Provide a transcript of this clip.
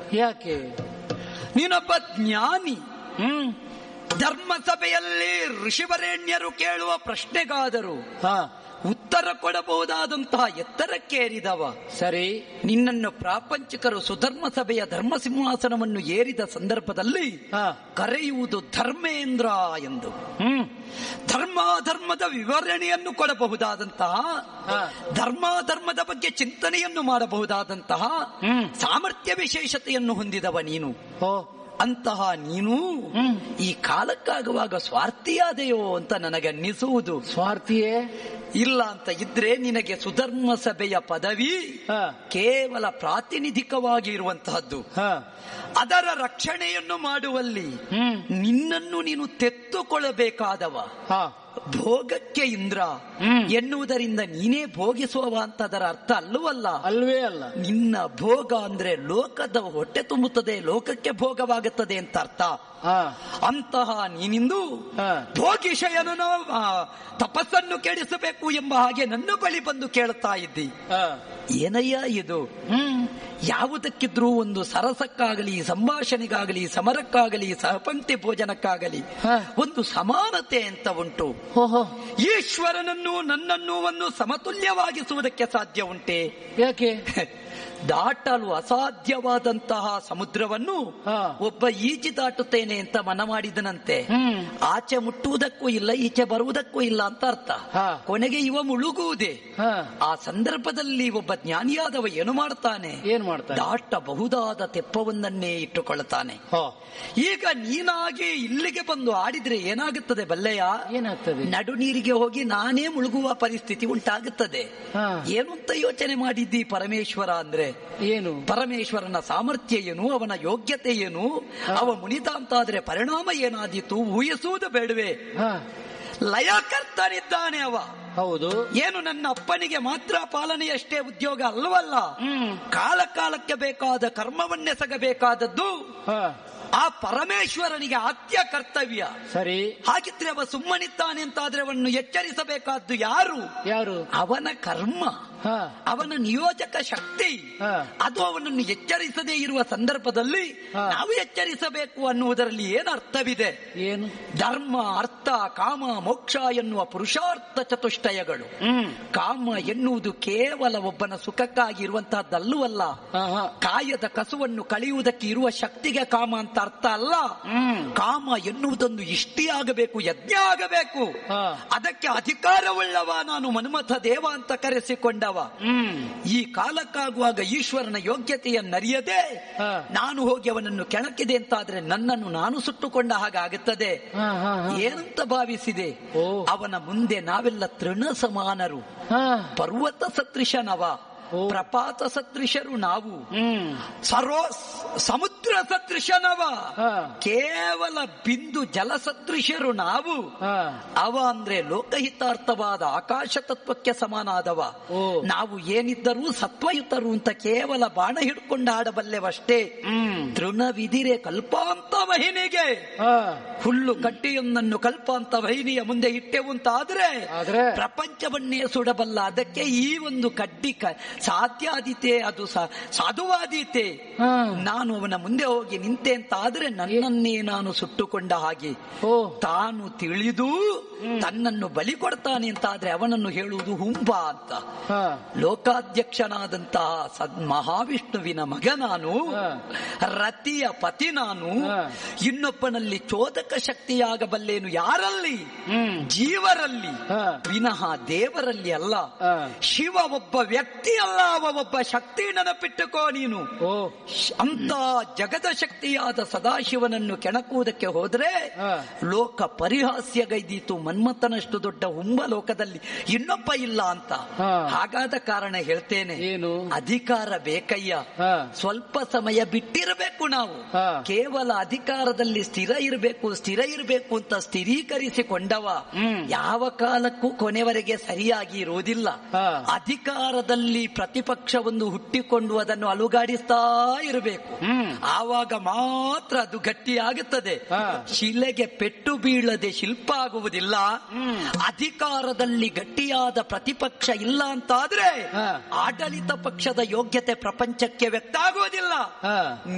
ಯಾಕೆ ನೀನೊಬ್ಬ ಜ್ಞಾನಿ ಹ್ಮ್ ಧರ್ಮಸಭೆಯಲ್ಲಿ ಋಷಿವರೇಣ್ಯರು ಕೇಳುವ ಪ್ರಶ್ನೆಗಾದರೂ ಹಾ ಉತ್ತರ ಕೊಡಬಹುದಾದಂತಹ ಎತ್ತರಕ್ಕೇರಿದವ ಸರಿ ನಿನ್ನನ್ನು ಪ್ರಾಪಂಚಿಕರು ಸುಧರ್ಮ ಸಭೆಯ ಧರ್ಮ ಸಿಂಹಾಸನವನ್ನು ಏರಿದ ಸಂದರ್ಭದಲ್ಲಿ ಹಾ ಕರೆಯುವುದು ಧರ್ಮೇಂದ್ರ ಎಂದು ಹ್ಮ್ ಧರ್ಮಾಧರ್ಮದ ವಿವರಣೆಯನ್ನು ಕೊಡಬಹುದಾದಂತಹ ಹಾ. ಧರ್ಮಾಧರ್ಮದ ಬಗ್ಗೆ ಚಿಂತನೆಯನ್ನು ಮಾಡಬಹುದಾದಂತಹ ಹ್ಮ್. ಸಾಮರ್ಥ್ಯ ವಿಶೇಷತೆಯನ್ನು ಹೊಂದಿದವ ನೀನು ಓ ಅಂತಹ ನೀನು ಹ್ಮ್. ಈ ಕಾಲಕ್ಕಾಗುವಾಗ ಸ್ವಾರ್ಥಿಯಾದೆಯೋ ಅಂತ ನನಗನ್ನಿಸುವುದು ಸ್ವಾರ್ಥಿಯೇ ಇಲ್ಲ ಅಂತ ಇದ್ರೆ ನಿನಗೆ ಸುಧರ್ಮ ಸಭೆಯ ಪದವಿ ಹಾ ಕೇವಲ ಪ್ರಾತಿನಿಧಿಕವಾಗಿ ಇರುವಂತಹದ್ದು ಹಾ ಅದರ ರಕ್ಷಣೆಯನ್ನು ಮಾಡುವಲ್ಲಿ ಹ್ಮ್ ನಿನ್ನನ್ನು ನೀನು ತೆತ್ತುಕೊಳ್ಳಬೇಕಾದವ ಹಾ ಭೋಗಕ್ಕೆ ಇಂದ್ರ ಹ್ಮ್. ಎನ್ನುವುದರಿಂದ ನೀನೇ ಭೋಗಿಸುವವ ಅಂತ ಅದರ ಅರ್ಥ ಅಲ್ಲವಲ್ಲ ಅಲ್ವೇ ಅಲ್ಲ ನಿನ್ನ ಭೋಗ ಅಂದ್ರೆ ಲೋಕದ ಹೊಟ್ಟೆ ತುಂಬುತ್ತದೆ ಲೋಕಕ್ಕೆ ಭೋಗವಾಗುತ್ತದೆ ಅಂತ ಅರ್ಥ ಹಾ ಅಂತಹ ನೀನಿಂದು ಹಾ. ಭೋಗಿಶಯನ ತಪಸ್ಸನ್ನು ಕೆಡಿಸಬೇಕು ಎಂಬ ಹಾಗೆ ನನ್ನ ಬಳಿ ಬಂದು ಕೇಳ್ತಾ ಇದ್ದಿ ಹಾ ಏನಯ್ಯ ಇದು ಹ್ಮ್ ಯಾವುದಕ್ಕಿದ್ರೂ ಒಂದು ಸರಸಕ್ಕಾಗಲಿ ಸಂಭಾಷಣೆಗಾಗಲಿ ಸಮರಕ್ಕಾಗಲಿ ಸಹಪಂಕ್ತಿ ಭೋಜನಕ್ಕಾಗಲಿ ಹಾ. ಒಂದು ಸಮಾನತೆ ಅಂತ ಉಂಟು ಓಹೋ ಈಶ್ವರನನ್ನು ನನ್ನನ್ನು ಒಂದು ಸಮತುಲ್ಯವಾಗಿಸುವುದಕ್ಕೆ ಸಾಧ್ಯ ಉಂಟೆ ಯಾಕೆ ದಾಟಲು ಅಸಾಧ್ಯವಾದಂತಹ ಸಮುದ್ರವನ್ನು ಹಾ. ಒಬ್ಬ ಈಜಿ ದಾಟುತ್ತೇನೆ ಅಂತ ಮನ ಮಾಡಿದನಂತೆ ಹ್ಮ್ ಆಚೆ ಮುಟ್ಟುವುದಕ್ಕೂ ಇಲ್ಲ ಈಚೆ ಬರುವುದಕ್ಕೂ ಇಲ್ಲ ಅಂತ ಅರ್ಥ ಹಾ. ಕೊನೆಗೆ ಇವ ಮುಳುಗುವುದೇ ಹಾ ಆ ಸಂದರ್ಭದಲ್ಲಿ ಒಬ್ಬ ಜ್ಞಾನಿಯಾದವ ಏನು ಮಾಡ್ತಾನೆ ಏನ್ ಮಾಡ್ತಾರೆ ದಾಟಬಹುದಾದ ತೆಪ್ಪವೊಂದನ್ನೇ ಇಟ್ಟುಕೊಳ್ಳುತ್ತಾನೆ ಹೋ ಈಗ ನೀನಾಗಿ ಇಲ್ಲಿಗೆ ಬಂದು ಆಡಿದ್ರೆ ಏನಾಗುತ್ತದೆ ಬಲ್ಲೆಯ ಏನಾಗ್ತದೆ ನಡು ನೀರಿಗೆ ಹೋಗಿ ನಾನೇ ಮುಳುಗುವ ಪರಿಸ್ಥಿತಿ ಉಂಟಾಗುತ್ತದೆ ಹಾ ಏನು ಅಂತ ಯೋಚನೆ ಮಾಡಿದ್ದಿ ಪರಮೇಶ್ವರ ಅಂದ್ರೆ ಏನು ಪರಮೇಶ್ವರನ ಸಾಮರ್ಥ್ಯ ಏನು ಅವನ ಯೋಗ್ಯತೆ ಏನು ಅವ ಮುನಿತ ಅಂತಾದ್ರೆ ಪರಿಣಾಮ ಏನಾದೀತು ಊಹಿಸುವುದು ಬೇಡವೆ ಹಾ ಲಯಕರ್ತನಿದ್ದಾನೆ ಅವ ಹೌದು ಏನು ನನ್ನ ಅಪ್ಪನಿಗೆ ಮಾತ್ರ ಪಾಲನೆಯಷ್ಟೇ ಉದ್ಯೋಗ ಅಲ್ಲವಲ್ಲ ಹ್ಮ್ ಕಾಲ ಕಾಲಕ್ಕೆ ಬೇಕಾದ ಕರ್ಮವನ್ನೆಸಗಬೇಕಾದದ್ದು ಹಾ ಆ ಪರಮೇಶ್ವರನಿಗೆ ಆದ್ಯ ಕರ್ತವ್ಯ ಸರಿ ಹಾಗಿದ್ರೆ ಅವ ಸುಮ್ಮನಿದ್ದಾನೆ ಅಂತಾದ್ರೆ ಅವನು ಎಚ್ಚರಿಸಬೇಕಾದ್ದು ಯಾರು ಯಾರು ಅವನ ಕರ್ಮ ಹಾ ಅವನ ನಿಯೋಜಕ ಶಕ್ತಿ ಹಾ. ಅದು ಅವನನ್ನು ಎಚ್ಚರಿಸದೇ ಇರುವ ಸಂದರ್ಭದಲ್ಲಿ ಹಾ. ನಾವು ಎಚ್ಚರಿಸಬೇಕು ಅನ್ನುವುದರಲ್ಲಿ ಏನು ಅರ್ಥವಿದೆ ಏನು ಧರ್ಮ ಅರ್ಥ ಕಾಮ ಮೋಕ್ಷ ಎನ್ನುವ ಪುರುಷಾರ್ಥ ಚತುಷ್ಟಯಗಳು ಹ್ಮ್ ಕಾಮ ಎನ್ನುವುದು ಕೇವಲ ಒಬ್ಬನ ಸುಖಕ್ಕಾಗಿ ಇರುವಂತಹದ್ದಲ್ಲವಲ್ಲ ಹಾ ಹಾ ಕಾಯದ ಕಸುವನ್ನು ಕಳೆಯುವುದಕ್ಕೆ ಇರುವ ಶಕ್ತಿಗೆ ಕಾಮ ಅಂತ ಅರ್ಥ ಅಲ್ಲ ಹ್ಮ್ ಕಾಮ ಎನ್ನುವುದೊಂದು ಇಷ್ಟಿ ಆಗಬೇಕು ಯಜ್ಞ ಆಗಬೇಕು ಹಾ. ಅದಕ್ಕೆ ಅಧಿಕಾರವುಳ್ಳವ ನಾನು ಮನ್ಮಥ ದೇವ ಅಂತ ಕರೆಸಿಕೊಂಡವ ಹ್ಮ್ ಈ ಕಾಲಕ್ಕಾಗುವಾಗ ಈಶ್ವರನ ಯೋಗ್ಯತೆಯನ್ನರಿಯದೆ ಹಾ. ನಾನು ಹೋಗಿ ಅವನನ್ನು ಕೆಣಕಿದೆ ಅಂತಾದ್ರೆ ನನ್ನನ್ನು ನಾನು ಸುಟ್ಟುಕೊಂಡ ಹಾಗಾಗುತ್ತದೆ ಹಾ ಹಾ ಹಾ ಏನಂತ ಭಾವಿಸಿದೆ ಓ. ಅವನ ಮುಂದೆ ನಾವೆಲ್ಲ ತೃಣ ಸಮಾನರು ಹಾ ಪರ್ವತ ಸದೃಶನವ ಓ. ಪ್ರಪಾತ ಸದೃಶರು ನಾವು ಹ್ಮ್ ಸರ್ವ ಸಮುದ್ರ ಸದೃಶನವ ಹಾ ಕೇವಲ ಬಿಂದು ಜಲ ಸದೃಶರು ನಾವು ಹಾ ಅವ ಅಂದ್ರೆ ಲೋಕಹಿತಾರ್ಥವಾದ ಆಕಾಶ ತತ್ವಕ್ಕೆ ಸಮಾನಾದವ ಓ. ನಾವು ಏನಿದ್ದರೂ ಸತ್ವಯುತರು ಅಂತ ಕೇವಲ ಬಾಣ ಹಿಡ್ಕೊಂಡು ಆಡಬಲ್ಲೆವಷ್ಟೇ ಹ್ಮ್ ತೃಣವಿದಿರೆ ಕಲ್ಪಾಂತ ವಹಿನಿಗೆ ಹಾ ಹುಲ್ಲು ಕಟ್ಟಿಯೊಂದನ್ನು ಕಲ್ಪಾಂತ ವಹಿನಿಯ ಮುಂದೆ ಇಟ್ಟೆವು ಅಂತ ಆದ್ರೆ ಆದ್ರೆ? ಪ್ರಪಂಚವನ್ನೇ ಸುಡಬಲ್ಲ ಅದಕ್ಕೆ ಈ ಒಂದು ಕಡ್ಡಿ ಕ- ಸಾಧ್ಯಾದೀತೆ ಅದು ಸ- ಸಾಧುವಾದೀತೆ ಹಾ ನಾನು ಅವನ ಮುಂದೆ ಹೋಗಿ ನಿಂತೆ ಅಂತ ಆದ್ರೆ ನನ್ನನ್ನೇ ನಾನು ಸುಟ್ಟುಕೊಂಡ ಹಾಗೆ ಓ ತಾನು ತಿಳಿದು ತನ್ನನ್ನು ಬಲಿ ಕೊಡ್ತಾನೆ ಅಂತ ಆದ್ರೆ ಅವನನ್ನು ಹೇಳುವುದು ಹುಂಬ ಅಂತ ಹಾ ಲೋಕಾಧ್ಯಕ್ಷನಾದಂತಹ ಸದ್ ಮಹಾವಿಷ್ಣುವಿನ ಮಗ ನಾನು ಹಾ. ರತಿಯ ಪತಿ ನಾನು ಹಾ. ಇನ್ನೊಬ್ಬನಲ್ಲಿ ಚೋದಕ ಶಕ್ತಿಯಾಗಬಲ್ಲೇನು ಯಾರಲ್ಲಿ ಹ್ಮ್ ಜೀವರಲ್ಲಿ ಹಾ. ವಿನಃ ದೇವರಲ್ಲಿ ಅಲ್ಲ ಹಾ. ಶಿವ ಒಬ್ಬ ವ್ಯಕ್ತಿ ಅಲ್ಲ ಅವ ಒಬ್ಬ ಶಕ್ತಿ ನೆನಪಿಟ್ಟುಕೋ ನೀನು ಓ ಅಂತ ಜಗದ ಶಕ್ತಿಯಾದ ಸದಾಶಿವನನ್ನು ಕೆಣಕುವುದಕ್ಕೆ ಹೋದ್ರೆ ಹಾ. ಲೋಕ ಪರಿಹಾಸ್ಯಗೈದೀತು ಮನ್ಮಥನಷ್ಟು ದೊಡ್ಡ ಹುಂಬ ಲೋಕದಲ್ಲಿ ಇನ್ನೊಬ್ಬ ಇಲ್ಲ ಅಂತ ಹಾ. ಹಾಗಾದ ಕಾರಣ ಹೇಳ್ತೇನೆ ಏನು? ಅಧಿಕಾರ ಬೇಕಯ್ಯ ಹಾ. ಸ್ವಲ್ಪ ಸಮಯ ಬಿಟ್ಟಿರಬೇಕು ನಾವು ಹಾ. ಕೇವಲ ಅಧಿಕಾರದಲ್ಲಿ ಸ್ಥಿರ ಇರಬೇಕು ಸ್ಥಿರ ಇರಬೇಕು ಅಂತ ಸ್ಥಿರೀಕರಿಸಿಕೊಂಡವ ಹ್ಮ್. ಯಾವ ಕಾಲಕ್ಕೂ ಕೊನೆವರೆಗೆ ಸರಿಯಾಗಿ ಇರುವುದಿಲ್ಲ ಹಾ. ಅಧಿಕಾರದಲ್ಲಿ ಪ್ರತಿಪಕ್ಷವೊಂದು ಹುಟ್ಟಿಕೊಂಡು ಅದನ್ನು ಅಲುಗಾಡಿಸ್ತಾ ಇರಬೇಕು ಹ್ಮ್. ಆವಾಗ ಮಾತ್ರ ಅದು ಗಟ್ಟಿಯಾಗುತ್ತದೆ ಹಾ. ಶಿಲೆಗೆ ಪೆಟ್ಟು ಬೀಳದೆ ಶಿಲ್ಪ ಆಗುವುದಿಲ್ಲ ಅಧಿಕಾರದಲ್ಲಿ ಗಟ್ಟಿಯಾದ ಪ್ರತಿಪಕ್ಷ ಇಲ್ಲ ಅಂತಾದ್ರೆ ಹಾ. ಆಡಳಿತ ಪಕ್ಷದ ಯೋಗ್ಯತೆ ಪ್ರಪಂಚಕ್ಕೆ ವ್ಯಕ್ತ ಆಗುವುದಿಲ್ಲ ಹಾ